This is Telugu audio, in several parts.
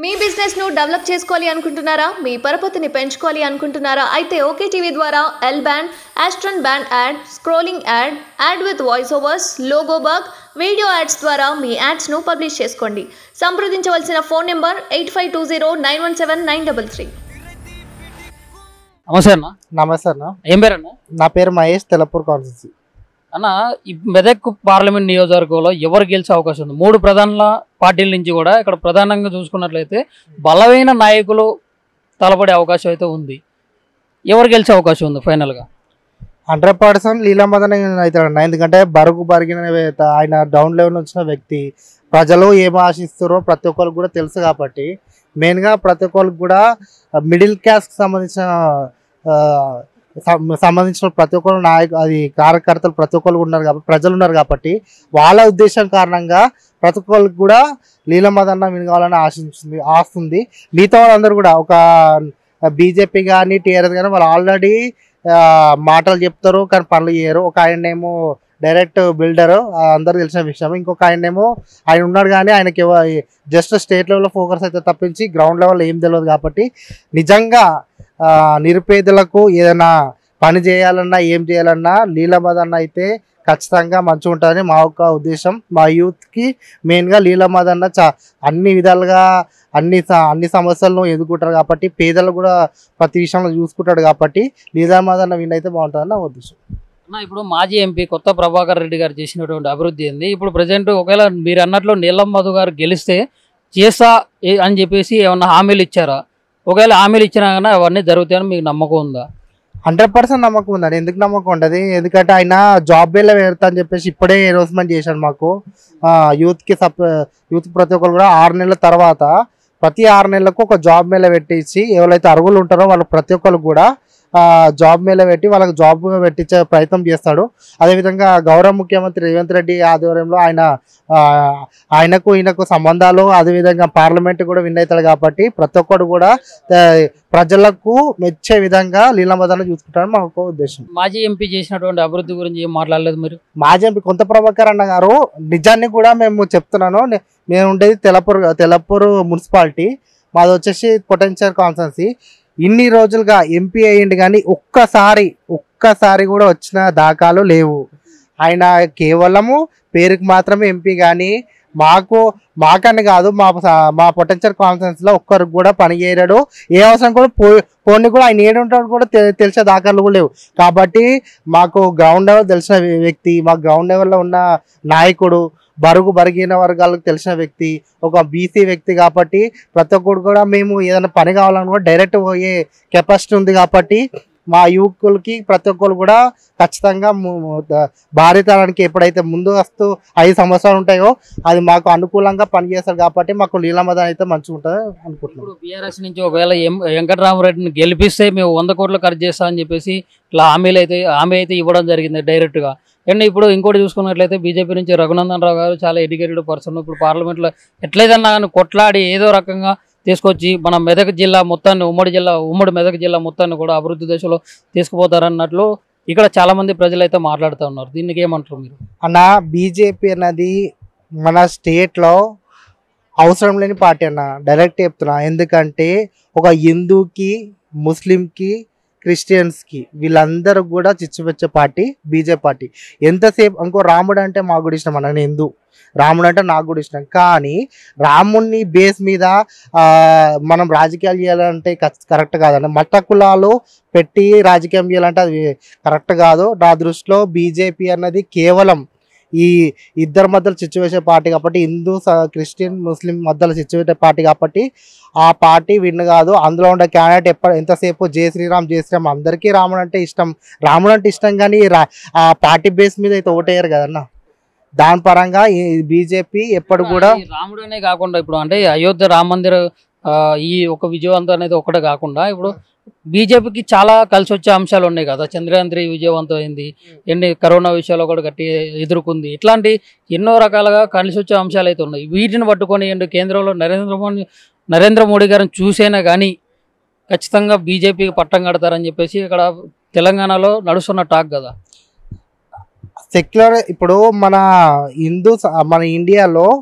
మీ బిజినెస్ ను డెవలప్ చేసుకోవాలి అనుకుంటున్నారా మీ పరపతిని పెంచుకోవాలి అనుకుంటున్నారా అయితే ఓకే టీవీ ద్వారా ఎల్ బ్యాండ్ ఆస్ట్రన్ band ad scrolling ad ad with voice overs logo bug video ads ద్వారా మీ యాడ్స్ ను పబ్లిష్ చేసుకోండి సంప్రదించవలసిన phone number eight five two zero nine one seven nine double three నమస్తే అన్న నమస్తే అన్న ఏం పేరు అన్న నా పేరు మహేష్ తెలపూర్ కాన్స్టిట్యూన్సీ అన్న ఈ మెదక్ పార్లమెంట్ నియోజకవర్గంలో ఎవరు గెలిచే అవకాశం ఉంది మూడు ప్రధాన పార్టీల నుంచి కూడా ఇక్కడ ప్రధానంగా చూసుకున్నట్లయితే బలమైన నాయకులు తలపడే అవకాశం అయితే ఉంది ఎవరు గెలిచే అవకాశం ఉంది ఫైనల్గా హండ్రెడ్ పర్సెంట్ లీలామదన్ అవుతాడన్న ఎందుకంటే బరుగు బరిగిన వే- ఆయన డౌన్ లెవెల్ వచ్చిన వ్యక్తి ప్రజలు ఏం ఆశిస్తారో ప్రతి ఒక్కరికి కూడా తెలుసు కాబట్టి మెయిన్గా ప్రతి ఒక్కరికి కూడా మిడిల్ క్లాస్కి సంబంధించిన ఆ, సం- సంబంధించిన ప్రతి ఒక్కరు నాయకు అది కార్యకర్తలు ప్రతి ఒక్కరు ఉన్నారు కాబట్టి ప్రజలు ఉన్నారు కాబట్టి వాళ్ళ ఉద్దేశం కారణంగా ప్రతి ఒక్కరికి కూడా లీలమదన్న వినగాలని ఆశించింది ఆస్తుంది మిగతా వాళ్ళందరూ కూడా ఒక బీజేపీ కానీ టీఆర్ఎస్ కానీ వాళ్ళు ఆల్రెడీ మాటలు చెప్తారు కానీ పనులు చేయరు ఒక ఆయనేమో డైరెక్ట్ బిల్డర్ అందరు తెలిసిన విషయం ఇంకొక ఆయనేమో ఆయన ఉన్నాడు కానీ ఆయనకి జస్ట్ స్టేట్ లెవెల్లో ఫోకస్ అయితే తప్పించి గ్రౌండ్ లెవెల్ ఏం తెలియదు కాబట్టి నిజంగా ఆ, నిరుపేదలకు ఏదైనా పని చేయాలన్నా ఏం చేయాలన్నా లీలామదన్న అయితే ఖచ్చితంగా మంచిగా ఉంటుందని మా యొక్క ఉద్దేశం మా యూత్కి మెయిన్గా లీలామదన్న చా అన్ని విధాలుగా అన్ని స- అన్ని సమస్యలను ఎదుర్కొంటారు కాబట్టి పేదలు కూడా ప్రతి విషయంలో చూసుకుంటాడు కాబట్టి లీలామదన్న విన్ అయితే బాగుంటుందని నా ఉద్దేశం అన్న ఇప్పుడు మాజీ ఎంపీ కొత్త ప్రభాకర్ రెడ్డి గారు చేసినటువంటి అభివృద్ధి ఏంది ఇప్పుడు ప్రజెంట్ ఒకవేళ మీరు అన్నట్లు నీలం మధు గారు గెలిస్తే చేస్తా ఏ- అని చెప్పేసి ఏమన్నా హామీలు ఇచ్చారా ఒకవేళ హామీలు ఇచ్చినా కానీ అవన్నీ జరుగుతాయని మీకు నమ్మకం ఉందా హండ్రెడ్ పర్సెంట్ నమ్మకం ఉందండి ఎందుకు నమ్మకం ఉండదు ఎందుకంటే ఆయన జాబ్ వేలో పెడతా అని చెప్పేసి ఇప్పుడే అనౌన్స్మెంట్ చేశాడు మాకు యూత్కి సప్ యూత్ ప్రతి ఒక్కరు కూడా ఆరు నెలల తర్వాత ప్రతి ఆరు నెలలకు ఒక జాబ్ మేళ పెట్టించి ఎవరైతే అర్హులు ఉంటారో వాళ్ళు ప్రతి ఒక్కరు కూడా ఆ, జాబ్ మేళ పెట్టి వాళ్ళకి జాబ్ పెట్టించే ప్రయత్నం చేస్తాడు అదేవిధంగా గౌరవ ముఖ్యమంత్రి రేవంత్ రెడ్డి ఆధ్వర్యంలో ఆయన ఆ, ఆయనకు ఈయనకు సంబంధాలు అదేవిధంగా పార్లమెంట్ కూడా విన్ అవుతాడు కాబట్టి ప్రతి ఒక్కరు కూడా ఆ, ప్రజలకు మెచ్చే విధంగా లీలామదన చూసుకుంటారని మా ఒక ఉద్దేశం మాజీ ఎంపీ చేసినటువంటి అభివృద్ధి గురించి ఏం మాట్లాడలేదు మీరు మాజీ ఎంపీ కొంత ప్రభాకర్ అన్న గారు నిజాన్ని కూడా మేము చెప్తున్నాను నే- మేము ఉండేది తెలపూర్ తెలపూర్ మున్సిపాలిటీ మాది వచ్చేసి పొటెన్షియల్ కాన్సెన్సీ ఇన్ని రోజులుగా ఎంపీ అయ్యింది కానీ ఒక్కసారి ఒక్కసారి కూడా వచ్చిన దాఖలు లేవు ఆయన కేవలము పేరుకి మాత్రమే ఎంపీ కానీ మాకు మాకని కాదు మా మా పొటెన్షియల్ కాన్ఫరెన్స్ లో ఒక్కరికి కూడా పని చేయడాడు ఏ అవసరం కూడా పో పోనీ కూడా ఆయన ఏడుంటాడు కూడా తె- తెలిసే దాఖలు కూడా లేవు కాబట్టి మాకు గ్రౌండ్ లెవెల్ తెలిసిన వ్యక్తి మా గ్రౌండ్ లెవెల్లో ఉన్న నాయకుడు బరుగు బరిగిన వర్గాలకు తెలిసిన వ్యక్తి ఒక బీసీ వ్యక్తి కాబట్టి ప్రతి ఒక్కరు కూడా మేము ఏదైనా పని కావాలని కూడా డైరెక్ట్ పోయే కెపాసిటీ ఉంది కాబట్టి మా యువకులకి ప్రతి ఒక్కరు కూడా ఖచ్చితంగా ము- ద- భారీతరానికి ఎప్పుడైతే ముందు వస్తూ ఐదు సంవత్సరాలు ఉంటాయో అది మాకు అనుకూలంగా పనిచేస్తారు కాబట్టి మాకు లీలామదన్ అయితే మంచిగా ఉంటుంది అనుకుంటున్నాం ఇప్పుడు బీఆర్ఎస్ నుంచి ఒకవేళ ఎం వెంకటరామరెడ్డిని గెలిపిస్తే మేము వంద కోట్లు ఖర్చు చేస్తా అని చెప్పేసి ఇట్లా హామీలు అయితే హామీ అయితే ఇవ్వడం జరిగింది డైరెక్ట్గా అండ్ ఇప్పుడు ఇంకోటి చూసుకున్నట్లయితే బీజేపీ నుంచి రఘునందన్ రావు గారు చాలా ఎడ్యుకేటెడ్ పర్సన్ ఇప్పుడు పార్లమెంట్లో ఎట్లయిదన్నా కానీ కొట్లాడి ఏదో రకంగా తీసుకొచ్చి మన మెదక్ జిల్లా మొత్తాన్ని ఉమ్మడి జిల్లా ఉమ్మడి మెదక్ జిల్లా మొత్తాన్ని కూడా అభివృద్ధి దశలో తీసుకుపోతారన్నట్లు ఇక్కడ చాలా మంది ప్రజలు అయితే మాట్లాడుతూ ఉన్నారు దీనికి ఏమంటారు మీరు అన్న బీజేపీ అన్నది మన స్టేట్లో అవసరం లేని పార్టీ అన్న డైరెక్ట్ చెప్తున్నా ఎందుకంటే ఒక హిందూకి ముస్లింకి క్రిస్టియన్స్కి వీళ్ళందరూ కూడా చిచ్చుపెచ్చే పార్టీ బీజేపీ పార్టీ ఎంతసేపు ఇంకో రాముడు అంటే మాకు కూడా ఇష్టం అన్న నేను హిందూ రాముడు అంటే నాకు కూడా ఇష్టం కానీ రాముడిని బేస్ మీద ఆ, మనం రాజకీయాలు చేయాలంటే కరెక్ట్ కాదన్న మత కులాలు పెట్టి రాజకీయం చేయాలంటే అది కరెక్ట్ కాదు నా దృష్టిలో బీజేపీ అన్నది కేవలం ఈ ఇద్దరి మధ్యలో సిచ్యువేషే పార్టీ కాబట్టి హిందూ స- క్రిస్టియన్ ముస్లిం మధ్యలో సిచ్యువేషన్ పార్టీ కాబట్టి ఆ పార్టీ విన్ కాదు అందులో ఉండే క్యాండిడేట్ ఎప్పటి ఎంతసేపు జయ శ్రీరామ్ జయ శ్రీరామ్ అందరికీ రాముడు అంటే ఇష్టం రాముడు అంటే ఇష్టం కానీ రా- ఆ పార్టీ బేస్ మీద అయితే ఓటేయరు కదన్న దాని పరంగా ఈ బీజేపీ ఎప్పుడు కూడా ఈ రాముడనే కాకుండా ఇప్పుడు అంటే అయోధ్య రామ మందిర్ ఆ, ఈ ఒక విజయవంతం అనేది ఒకటే కాకుండా ఇప్పుడు బీజేపీకి చాలా కలిసి వచ్చే అంశాలు ఉన్నాయి కదా చంద్రయాన్ త్రీ విజయవంతం అయింది ఎన్ని కరోనా విషయాల్లో కూడా గట్టి ఎదుర్కొంది ఇట్లాంటి ఎన్నో రకాలుగా కలిసి వచ్చే అంశాలు అయితే ఉన్నాయి వీటిని పట్టుకొని ఏంటి కేంద్రంలో నరేంద్ర మోడీ నరేంద్ర మోడీ గారిని చూసైనా కానీ ఖచ్చితంగా బీజేపీకి పట్టం కడతారని చెప్పేసి ఇక్కడ తెలంగాణలో నడుస్తున్న టాక్ కదా సెక్యులర్ ఇప్పుడు మన హిందూ స- మన ఇండియాలో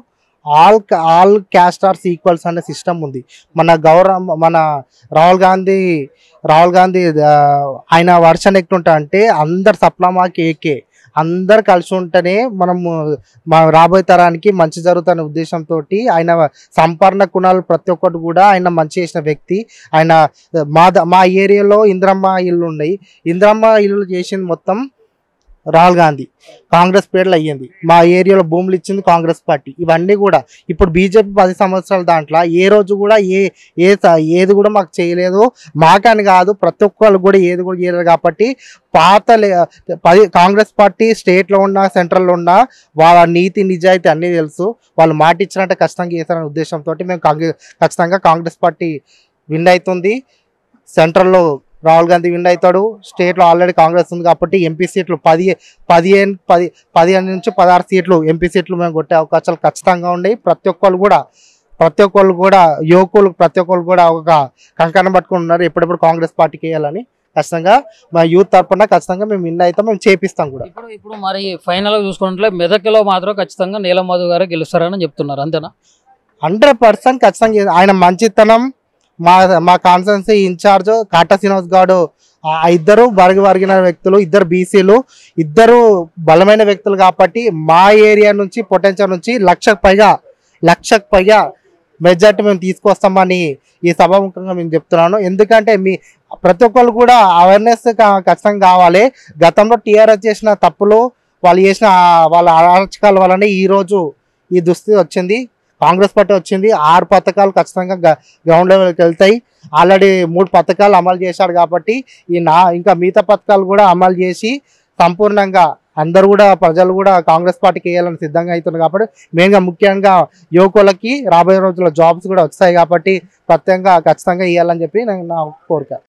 all all caste are equals అనే సిస్టమ్ ఉంది మన గౌరవ మన రాహుల్ గాంధీ రాహుల్ గాంధీ ఆ, ఆయన వర్షన్ ఎట్లుంటా అంటే అందరు సప్లమా కేకే అందరు కలిసి ఉంటేనే మనము మా రాబోయే తరానికి మంచి జరుగుతున్న ఉద్దేశంతో ఆయన సంపర్ణ గుణాలు ప్రతి ఒక్కటి కూడా ఆయన మంచి చేసిన వ్యక్తి ఆయన మా ద- మా ఏరియాలో ఇంద్రమ్మ ఇల్లు ఉన్నాయి ఇంద్రమ్మ ఇల్లు చేసింది మొత్తం రాహుల్ గాంధీ కాంగ్రెస్ పేర్లు అయ్యింది మా ఏరియాలో భూములు ఇచ్చింది కాంగ్రెస్ పార్టీ ఇవన్నీ కూడా ఇప్పుడు బీజేపీ పది సంవత్సరాల దాంట్లో ఏ రోజు కూడా ఏ ఏ స- ఏది కూడా మాకు చేయలేదు మాకని కాదు ప్రతి ఒక్కళ్ళు కూడా ఏది కూడా చేయలేదు కాబట్టి పాత లే- పది కాంగ్రెస్ పార్టీ స్టేట్లో ఉన్న సెంట్రల్లో ఉన్న వాళ్ళ నీతి నిజాయితీ అన్నీ తెలుసు వాళ్ళు మాట ఇచ్చినట్టే ఖచ్చితంగా చేస్తారనే ఉద్దేశంతో మేము కాంగ్రెస్ ఖచ్చితంగా కాంగ్రెస్ పార్టీ విన్ అవుతుంది సెంట్రల్లో రాహుల్ గాంధీ విన్ అవుతాడు స్టేట్లో ఆల్రెడీ కాంగ్రెస్ ఉంది కాబట్టి ఎంపీ సీట్లు పది పదిహేను పది పదిహేను నుంచి పదహారు సీట్లు ఎంపీ సీట్లు మేము కొట్టే అవకాశాలు ఖచ్చితంగా ఉన్నాయి ప్రతి ఒక్కళ్ళు కూడా ప్రతి ఒక్కళ్ళు కూడా యువకులు ప్రతి ఒక్కళ్ళు కూడా ఒక కంకణం పట్టుకుని ఉన్నారు ఎప్పుడెప్పుడు కాంగ్రెస్ పార్టీకి వేయాలని ఖచ్చితంగా మా యూత్ తరపున ఖచ్చితంగా మేము విన్ అవుతాం మేము చేపిస్తాం కూడా ఇప్పుడు ఇప్పుడు మరి ఫైనల్ గా చూసుకుంటే మెదక్లో మాత్రం ఖచ్చితంగా నీలం మధు గారు గెలుస్తారని చెప్తున్నారు అంతేనా హండ్రెడ్ పర్సెంట్ ఖచ్చితంగా చేయాలి. ఆయన మంచితనం మా మా కాన్స్టెన్సీ ఇన్ఛార్జ్ కాటా శ్రీనివాస్ గౌడ్ ఆ ఇద్దరు బరిగి వరిగిన వ్యక్తులు ఇద్దరు బీసీలు ఇద్దరు బలమైన వ్యక్తులు కాబట్టి మా ఏరియా నుంచి పొటెన్షియల్ నుంచి లక్షకు పైగా లక్షకు పైగా మెజార్టీ మేము తీసుకొస్తామని ఈ సభాముఖంగా మేము చెప్తున్నాను ఎందుకంటే మీ ప్రతి ఒక్కరు కూడా అవేర్నెస్ ఖచ్చితంగా కావాలి గతంలో టీఆర్ఎస్ చేసిన తప్పులు వాళ్ళు చేసిన ఆ- వాళ్ళ అరాచకాల వల్లనే ఈరోజు ఈ దుస్థితి వచ్చింది కాంగ్రెస్ పార్టీ వచ్చింది ఆరు పథకాలు ఖచ్చితంగా గ- గ్రౌండ్ లెవెల్కి వెళ్తాయి ఆల్రెడీ మూడు పథకాలు అమలు చేశాడు కాబట్టి ఈ నా ఇంకా మిగతా పథకాలు కూడా అమలు చేసి సంపూర్ణంగా అందరూ కూడా ప్రజలు కూడా కాంగ్రెస్ పార్టీకి వేయాలని సిద్ధంగా అవుతున్నారు కాబట్టి మెయిన్గా ముఖ్యంగా యువకులకి రాబోయే రోజుల్లో జాబ్స్ కూడా వస్తాయి కాబట్టి ప్రత్యేకంగా ఖచ్చితంగా ఇవ్వాలని చెప్పి నేను నా కోరిక